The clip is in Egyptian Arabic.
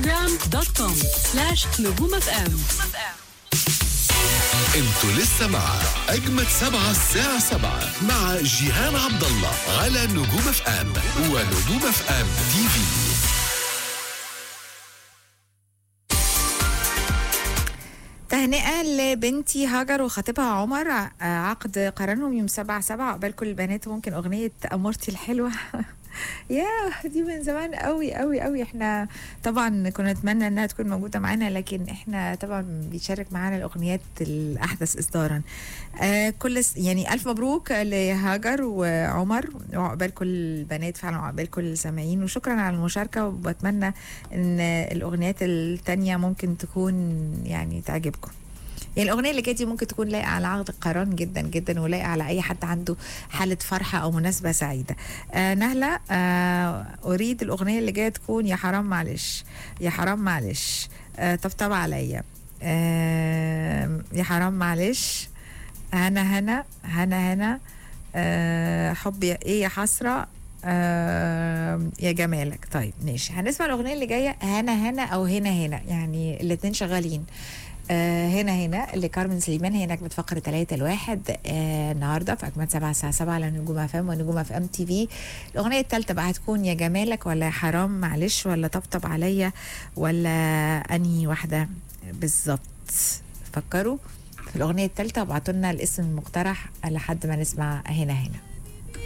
انستغرام دوت كوم سلاش نجوم اف ام انتوا لسه مع اجمد سبعة الساعة سبعة مع جيهان عبد الله على نجوم اف ام ونجوم اف ام تي في تهنئة لبنتي هاجر وخطيبها عمر ع- عقد قرانهم يوم سبعة سبعة عقبال كل البنات ممكن أغنية أمورتي الحلوة يا دي من زمان قوي قوي قوي احنا طبعا كنا نتمنى انها تكون موجوده معانا لكن احنا طبعا بيشارك معانا الاغنيات الاحدث اصدارا آه كل س- يعني الف مبروك لهاجر وعمر وعقبال كل البنات فعلا وعقبال كل السامعين وشكرا على المشاركه وبتمنى ان الاغنيات التانية ممكن تكون يعني تعجبكم يعني الاغنيه اللي جايه دي ممكن تكون لايقه على عقد القران جدا جدا ولايقه على اي حد عنده حاله فرحه او مناسبه سعيده آه نهله آه اريد الاغنيه اللي جايه تكون يا حرام معلش يا حرام معلش آه طبطب عليا آه يا حرام معلش هنا هنا هنا هنا آه حب يا ايه يا حسره آه يا جمالك طيب ماشي هنسمع الاغنيه اللي جايه هنا هنا او هنا هنا يعني الاتنين شغالين آه هنا هنا اللي كارمن سليمان هي نجمة فقرة ثلاثة الواحد آه النهاردة في أجمل سبعة الساعة سبعة على نجوم اف ام ونجوم اف ام تي في الأغنية التالتة بقى هتكون يا جمالك ولا يا حرام معلش ولا طبطب عليا ولا أنهي واحدة بالظبط فكروا في الأغنية التالتة وابعتوا لنا الاسم المقترح لحد ما نسمع هنا هنا